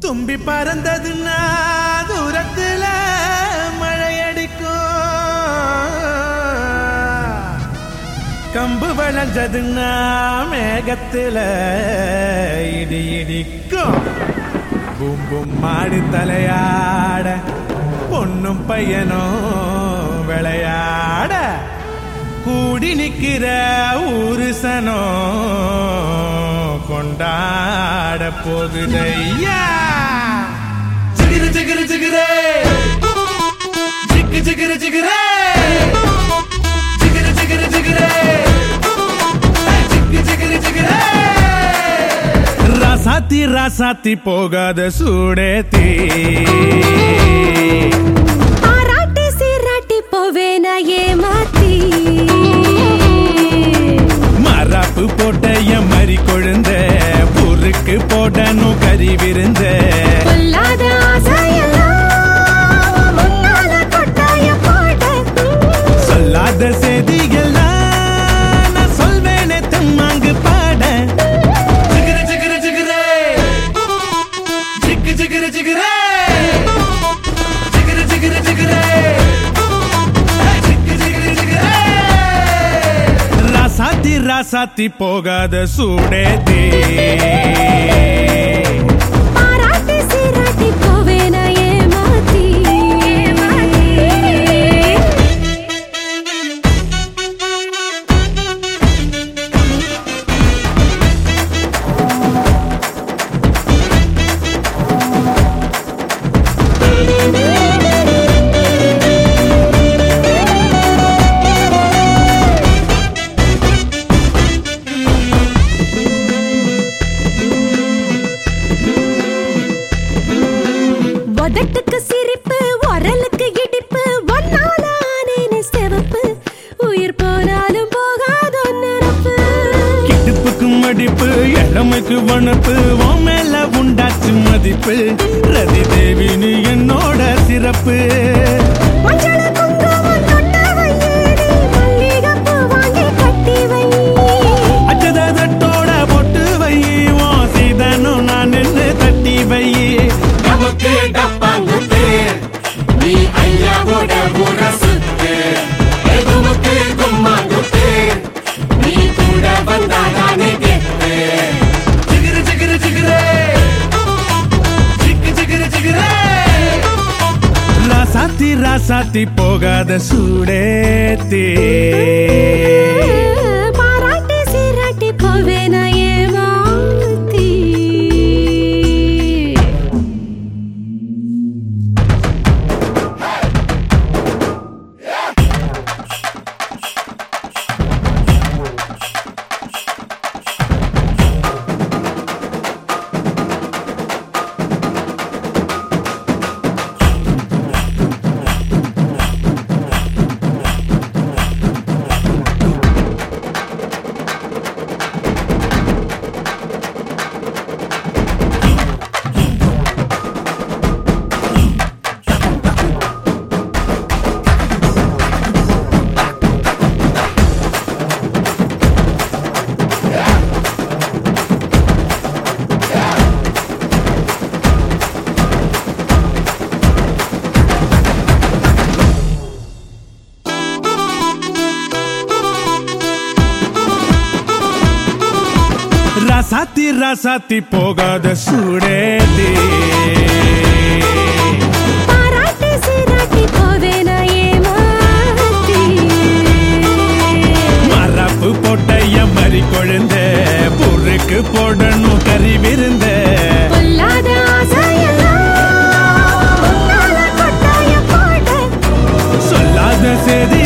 தும்பி பறந்ததுன்னா தூரத்துல மழையடிக்கும் கம்பு விளைஞ்சதுன்னா மேகத்துல இடி இடிக்கும் பூம் பூம் மாடி தலையாட பொண்ணும் பையனும் விளையாட கூடி நிக்கிற ஊரு சனம் கொண்டாட போகுதையா ஜிகிரு ஜிகிரு ஜிகிரே ஜிக்கு ஜிகிரு ஜிகிரே ஜிகிரு ஜிகிரு ஜிகிரே ஜிக்கு ஜிகிரு ஜிகிரே ராசாத்தி ராசாத்தி போகாத சூடேத்தி பாராட்டி சீராட்டி போவேன ஏமாத்தி மராப்பு போட்ட என் மறி கொழுந்த பொறுக்கு போடணும் கறி விருந்த கொல்லாத ஆசையெல்லாம் முன்னால கொட்டாய போட சொல்லாத செய்திகள்லாம் நான் சொல்வேனே தம்மாங்கு பாட ஜிகிரு ஜிகிரு ஜிகிரே ஜிக்கு ஜிகிரு ஜிகிரே ஜிகிரு ஜிகிரு ஜிகிரே ஜிக்கு ஜிகிரு ஜிகிரே ராசாத்தி ராசாத்தி போகாத சூடேதி பாராட்டி சீராட்டி போவேன ஏமாத்தி உதட்டுக்கு சிரிப்பு உரலுக்கு இடிப்பு ஒன்னால ஆனேனே சிவப்பு உயிர் போனாலும் போகாதோ நினப்பு கிடுப்புக்கு மடிப்பு இளமைக்கு வனப்பு உன் மேல உண்டாச்சு மதிப்பு ரதி தேவி நீ என்னோட சிறப்பு மஞ்சள குங்குமம் தொட்ட வையேடி மல்லிகைப்பூ வாங்கி கட்டி வை அச்சதத்தோட பொட்டு வை உன் சீதனும் நான் நின்று தட்டி வை நமக்கு டப்பாங்குத்து நீ ஐயாவோட முரசுத்து எதுவுக்கு கும்மாங்குத்து நீ கூட வந்தாதானே கெத்து ஜிகிரு ஜிகிரு ஜிகிரே ஜிக்கு ஜிகிரு ஜிகிரே ராசாத்தி ராசாத்தி போகாத சூடேத்தி பாராட்டி சீராட்டி போவேன ஏமாத்தி ராசாத்தி ராசாத்தி போகாத சூடேத்தி பாராட்டி சீராட்டி போவேன ஏமாத்தி மரப்பு போட்ட என் மறி கொழுந்த பொறுக்கு போடணும் கறி விருந்த கொல்லாத ஆசையெல்லாம் முன்னால கொட்டாய போட சொல்லாத செய்தி